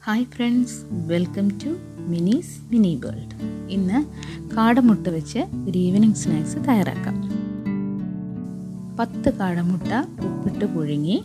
hi friends welcome to Mini's mini world ഇന്ന് കാടമുട്ട വെച്ച് ഒരു ഈവനിങ് സ്നാക്സ് തയ്യാറാക്കാം പത്ത് കാടമുട്ട ഉപ്പിട്ട് പുഴുങ്ങി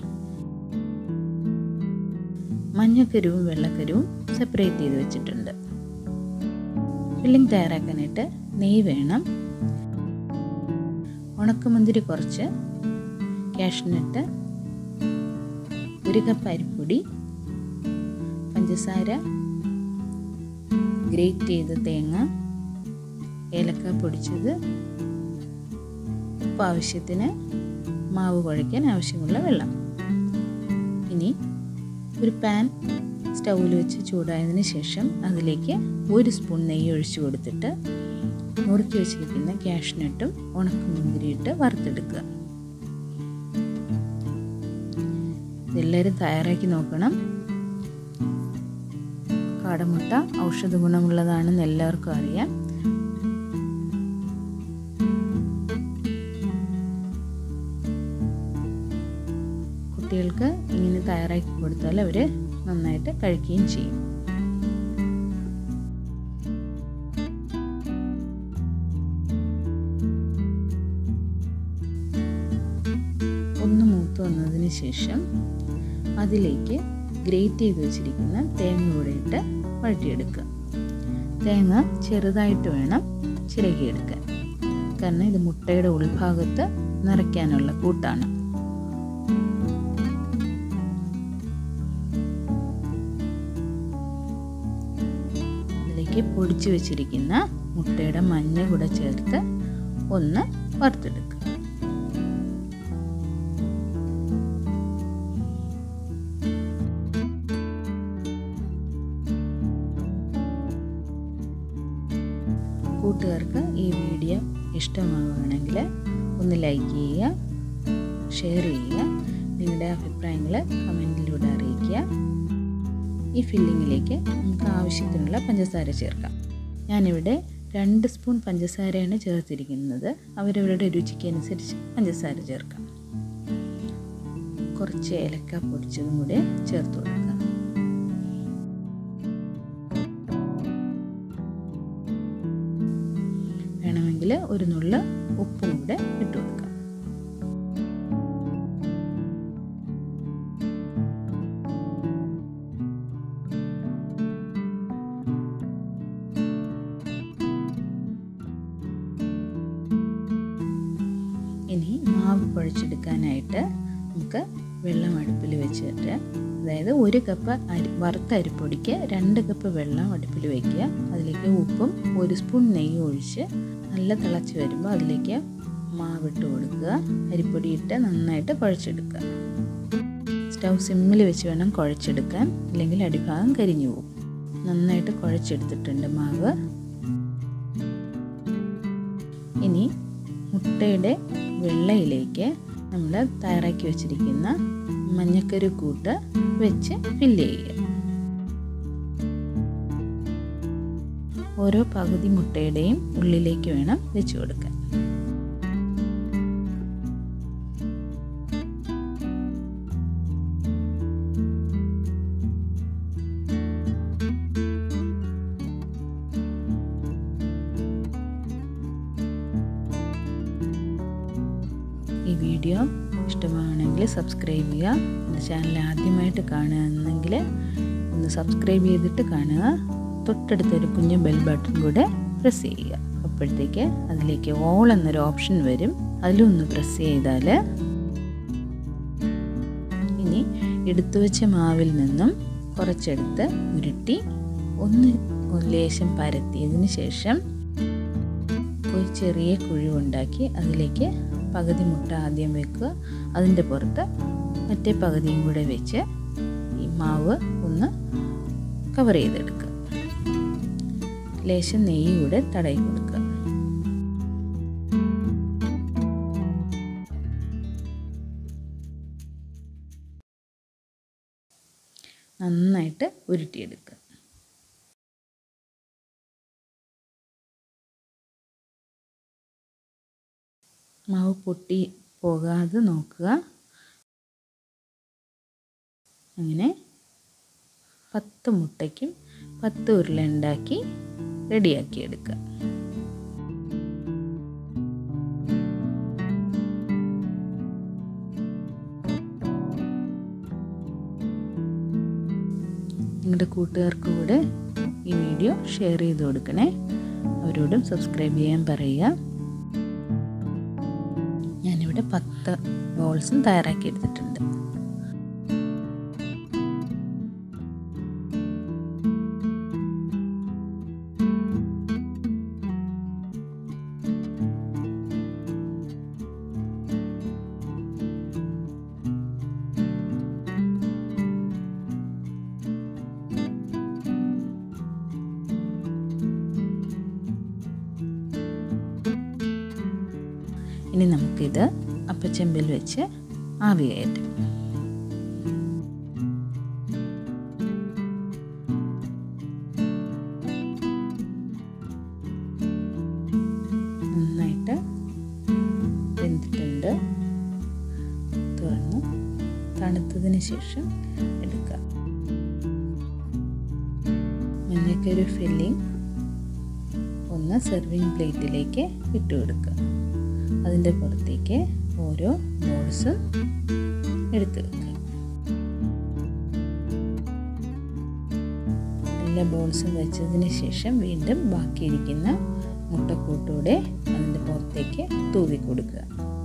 മഞ്ഞക്കരുവും വെള്ളക്കരുവും സെപ്പറേറ്റ് ചെയ്ത് വെച്ചിട്ടുണ്ട് ഫില്ലിംഗ് തയ്യാറാക്കാനായിട്ട് നെയ്യ് വേണം ഉണക്കമുന്തിരി കുറച്ച് കാഷ്നട്ട് ഒരു കപ്പ് അരിപ്പൊടി പഞ്ചസാര ഗ്രേറ്റ് ചെയ്ത തേങ്ങ ഏലക്ക പൊടിച്ചത് ഉപ്പ് ആവശ്യത്തിന് മാവ് കുഴയ്ക്കാൻ ആവശ്യമുള്ള വെള്ളം ഇനി ഒരു പാൻ സ്റ്റൗവിൽ വെച്ച് ചൂടായതിന് ശേഷം അതിലേക്ക് ഒരു സ്പൂൺ നെയ്യ് ഒഴിച്ചു കൊടുത്തിട്ട് നുറുക്കി വെച്ചിരിക്കുന്ന ക്യാഷ്നട്ടും ഉണക്കമുന്തിരിയിട്ട് വറുത്തെടുക്കുക ഇതെല്ലാവരും തയ്യാറാക്കി നോക്കണം കാടമുട്ട ഔഷധ ഗുണമുള്ളതാണെന്ന് എല്ലാവർക്കും അറിയാം കുട്ടികൾക്ക് ഇങ്ങനെ തയ്യാറാക്കി കൊടുത്താൽ അവർ നന്നായിട്ട് കഴിക്കുകയും ചെയ്യും ഒന്ന് മൂത്ത് വന്നതിന് ശേഷം അതിലേക്ക് ഗ്രേറ്റ് ചെയ്ത് വെച്ചിരിക്കുന്ന തേങ്ങ കൂടെ ഇട്ട് വഴറ്റിയെടുക്കുക തേങ്ങ ചെറുതായിട്ട് വേണം ചിരകിയെടുക്കാൻ കാരണം ഇത് മുട്ടയുടെ ഉൾഭാഗത്ത് നിറയ്ക്കാനുള്ള കൂട്ടാണ് ഇതിലേക്ക് പൊടിച്ചു വെച്ചിരിക്കുന്ന മുട്ടയുടെ മഞ്ഞ കൂടെ ചേർത്ത് ഒന്ന് വറുത്തെടുക്കുക കൂട്ടുകാർക്ക് ഈ വീഡിയോ ഇഷ്ടമാവുകയാണെങ്കിൽ ഒന്ന് ലൈക്ക് ചെയ്യുക ഷെയർ ചെയ്യുക നിങ്ങളുടെ അഭിപ്രായങ്ങൾ കമൻറ്റിലൂടെ അറിയിക്കുക ഈ ഫില്ലിങ്ങിലേക്ക് നമുക്ക് ആവശ്യത്തിനുള്ള പഞ്ചസാര ചേർക്കാം ഞാനിവിടെ രണ്ട് സ്പൂൺ പഞ്ചസാരയാണ് ചേർത്തിരിക്കുന്നത് അവരവരുടെ രുചിക്ക് അനുസരിച്ച് പഞ്ചസാര ചേർക്കാം കുറച്ച് ഏലക്ക പൊടിച്ചതും കൂടെ ചേർത്ത് കൊടുക്കുക വേണമെങ്കിൽ ഒരു നുള്ള ഉപ്പും കൂടെ ഇട്ട് കൊടുക്കാം ഇനി മാവ് കുഴച്ചെടുക്കാനായിട്ട് നമുക്ക് വെള്ളം അടുപ്പിൽ വെച്ചിട്ട് അതായത് ഒരു കപ്പ് അരി വറുത്ത അരിപ്പൊടിക്ക് രണ്ട് കപ്പ് വെള്ളം അടുപ്പിൽ വയ്ക്കുക അതിലേക്ക് ഉപ്പും ഒരു സ്പൂൺ നെയ്യ് ഒഴിച്ച് നല്ല തിളച്ച് വരുമ്പോൾ അതിലേക്ക് മാവിട്ട് കൊടുക്കുക അരിപ്പൊടി ഇട്ട് നന്നായിട്ട് കുഴച്ചെടുക്കുക സ്റ്റൗ സിമ്മിൽ വെച്ച് വേണം കുഴച്ചെടുക്കാൻ അല്ലെങ്കിൽ അടിഭാഗം കരിഞ്ഞു പോകും നന്നായിട്ട് കുഴച്ചെടുത്തിട്ടുണ്ട് മാവ് ഇനി മുട്ടയുടെ വെള്ളയിലേക്ക് നമ്മൾ തയ്യാറാക്കി വെച്ചിരിക്കുന്ന മഞ്ഞക്കരു കൂട്ട് വെച്ച് ഫില്ല് ചെയ്യുക ഓരോ പകുതി മുട്ടയുടെയും ഉള്ളിലേക്ക് വേണം വെച്ച് കൊടുക്കാൻ ഈ വീഡിയോ ഇഷ്ടമാണെങ്കിൽ സബ്സ്ക്രൈബ് ചെയ്യുക എൻ്റെ ചാനൽ ആദ്യമായിട്ട് കാണുകയാണെങ്കിൽ ഒന്ന് സബ്സ്ക്രൈബ് ചെയ്തിട്ട് കാണുക തൊട്ടടുത്തൊരു കുഞ്ഞു ബെൽ ബട്ടൺ കൂടെ പ്രസ് ചെയ്യുക അപ്പോഴത്തേക്ക് അതിലേക്ക് ഓൾ എന്നൊരു ഓപ്ഷൻ വരും അതിലും ഒന്ന് പ്രസ് ചെയ്താൽ ഇനി എടുത്തു വെച്ച മാവിൽ നിന്നും കുറച്ചെടുത്ത് ഉരുട്ടി ഒന്ന് ലേശം പരത്തിയതിന് ശേഷം ഒരു ചെറിയ കുഴിവുണ്ടാക്കി അതിലേക്ക് പകുതി മുട്ട ആദ്യം വെക്കുക അതിൻ്റെ പുറത്ത് മറ്റേ പകുതിയും കൂടെ വെച്ച് ഈ മാവ് ഒന്ന് കവർ ചെയ്തെടുക്കുക ലേശം നെയ്യ് കൂടെ തടയി കൊടുക്കുക നന്നായിട്ട് ഉരുട്ടിയെടുക്കുക മാവ് പൊട്ടി പോകാതെ നോക്കുക അങ്ങനെ പത്ത് മുട്ടയ്ക്കും പത്ത് ഉരുള ഉണ്ടാക്കി റെഡിയാക്കി എടുക്കുക നിങ്ങളുടെ കൂട്ടുകാർക്ക് കൂടെ ഈ വീഡിയോ ഷെയർ ചെയ്ത് കൊടുക്കണേ അവരോടും സബ്സ്ക്രൈബ് ചെയ്യാൻ പറയുക ഞാനിവിടെ പത്ത് ബോൾസും തയ്യാറാക്കി എടുത്തിട്ടുണ്ട് ഇനി നമുക്കിത് അപ്പച്ചെമ്പിൽ വെച്ച് ആവി കയറ്റാം നന്നായിട്ട് വെന്തിട്ടുണ്ട് തുറന്ന് തണുത്തതിന് ശേഷം എടുക്കുക മഞ്ഞക്കൊരു ഫില്ലിംഗ് ഒന്ന് സെർവിങ് പ്ലേറ്റിലേക്ക് ഇട്ട് കൊടുക്കുക അതിൻ്റെ പുറത്തേക്ക് ഓരോ ബോൾസും എടുത്ത് വെക്കുക എല്ലാ ബോൾസും വെച്ചതിന് ശേഷം വീണ്ടും ബാക്കിയിരിക്കുന്ന മുട്ടക്കൂട്ടൂടെ അതിൻ്റെ പുറത്തേക്ക് തൂവി കൊടുക്കുക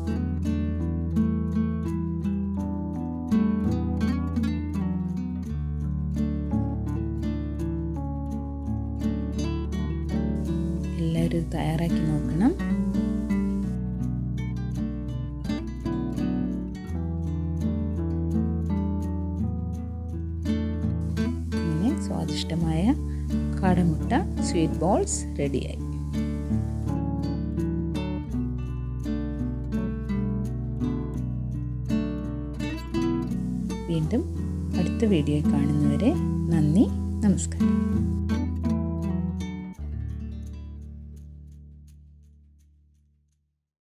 എല്ലാവരും തയ്യാറാക്കി നോക്കണം അങ്ങനെ സ്വാദിഷ്ടമായ കാടമുട്ട സ്വീറ്റ് ബോൾസ് റെഡിയായി വീണ്ടും അടുത്ത വീഡിയോ കാണുന്നവരെ നന്ദി നമസ്കാരം